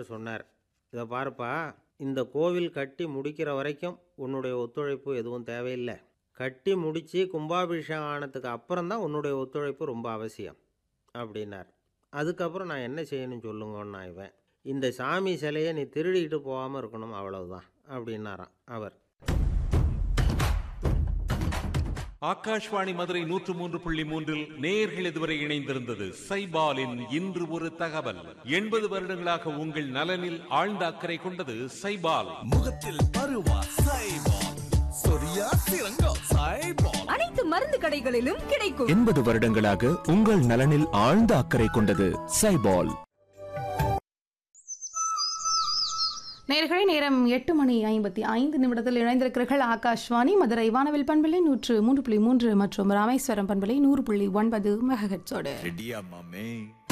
அவர் சொன்னார் இதை பாருப்பா இந்த கோவில் கட்டி முடிக்கிற வரைக்கும் உன்னுடைய ஒத்துழைப்பு எதுவும் தேவையில்லை கட்டி முடித்து கும்பாபிஷேகம் ஆனதுக்கு அப்புறம் தான் உன்னுடைய ஒத்துழைப்பு ரொம்ப அவசியம் அப்படின்னார் அதுக்கப்புறம் நான் என்ன செய்யணும் சொல்லுங்கன்னா இவன் இந்த சாமி சிலையை நீ திருடிக்கிட்டு போகாமல் இருக்கணும் அவ்வளவுதான் அப்படின்னாராம் அவர் ஆகாஷ்வாணி மதுரை நூற்று மூன்று புள்ளி மூன்றில் நேயர்கள் இதுவரை இணைந்திருந்தது சைபாலின் இன்று ஒரு தகவல் எண்பது வருடங்களாக உங்கள் நலனில் ஆழ்ந்த அக்கறை கொண்டது சைபால் முகத்தில் பருவா சைபால் சொரியா சிறங்கம் சைபால் அனைத்து மருந்து கடைகளிலும் கிடைக்கும் எண்பது வருடங்களாக உங்கள் நலனில் ஆழ்ந்த அக்கறை கொண்டது சைபால் நேர்களை நேரம் எட்டு மணி ஐம்பத்தி ஐந்து நிமிடத்தில் இணைந்திருக்கிறீர்கள் ஆகாஷ்வாணி மதுரை வானவில் பண்பலை நூற்று மூன்று புள்ளி மூன்று மற்றும் ராமேஸ்வரம் பண்பலை நூறு புள்ளி ஒன்பது மெகஹெட்ஸோடு ரெடியா மாமே